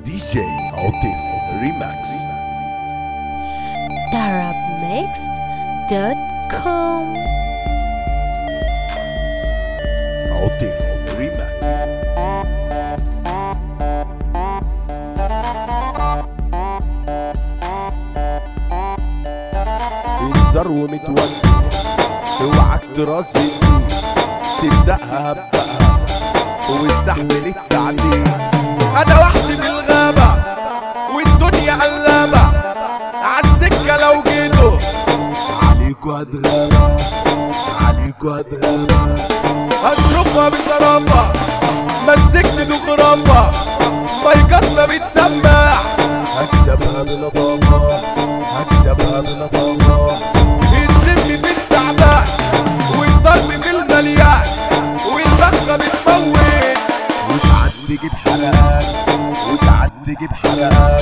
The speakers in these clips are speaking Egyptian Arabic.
دي جي عاطف ريماكس darabmixed.com عاطف ريماكس انذار ومتوجه اوعك ترازي تبدأها هبدأها واستحمل التعذيب انا وحش في الغابة والدنيا قلابة عالسكة لو جيتوا عليكوا هتغابة عليكوا هتغابة هشربها بزرابة مسكت بغرابة مايكاتنا بتسمع هكسبها بلطافة هكسبها بلطافة السم في التعبان والضرب في المليان والبخة بتموت وساعات تجيب حرقان وساعات تجيب حرقان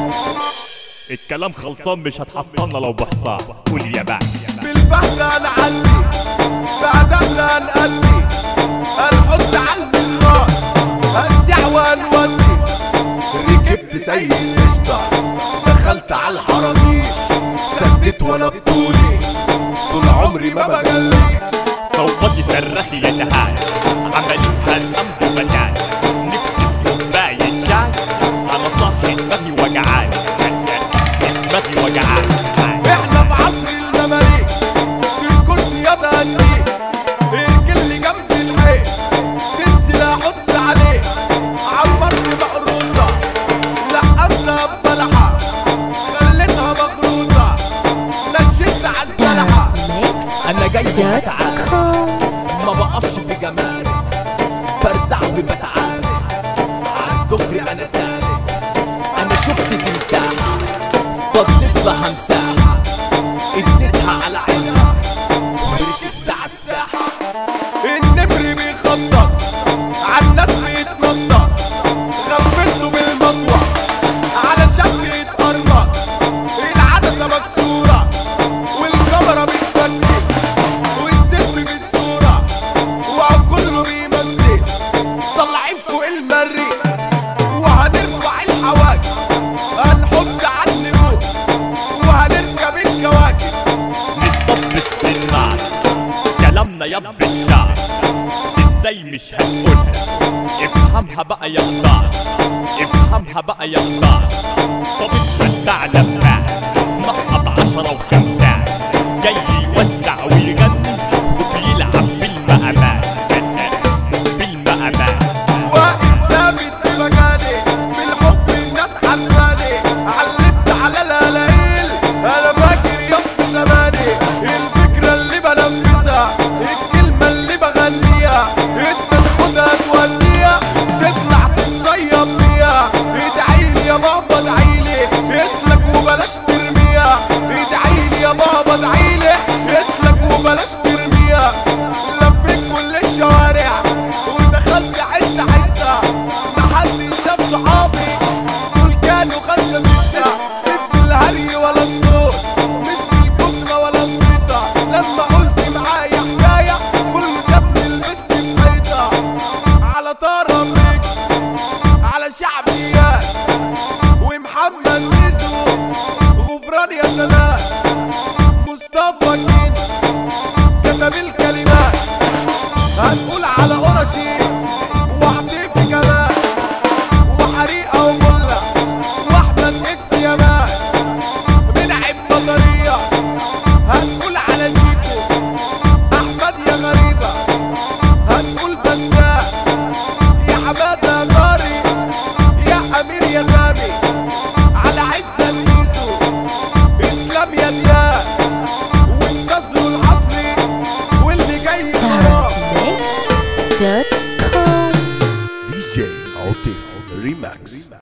الكلام خلصان مش هتحصلنا لو بحصان قول يا بقى بالفحل هنعدي بأدبنا هنأدي هنحط علم الراس هنسيح وهنودي ركبت سيد قشطة دخلت على الحراميش سدت وانا بطولي طول عمري ما بجليش صوتي صرخي يا تهان عملتها الأمر بدان نفسي في كوباية شاي أنا صاحي دماغي وجعان دماغي وجعان احنا في عصر المماليك في الكل يابا هنجيك اركن لي جنب الحيط تنزل احط عليك عمرت مقروطة لقطتها ببلحة خليتها مخروطة نشيت عالزلحة انا جاي بتعامل darabmixed.com ما بقفش في جمالي برزع وبتعامل عالدغري انا سالك انا شفت تمساحة فضلت لها مساحة اديتها على عينها وركبت عالساحة النمر بيخطط عالناس بيتنطط غفلته بالمطوة علشان بيتقرمط العدسة مكسورة والكاميرا بتمثل والست بالصورة وكله بيمثل طالعين فوق المريخ وهنرفع الحواجز هنحط على النجوم وهنركب الكواكب نستوب السنان كلامنا يب الشعب ازاي مش هنقولها افهمها بقى يا خضار افهمها بقى يا خضار طب استمتعنا بها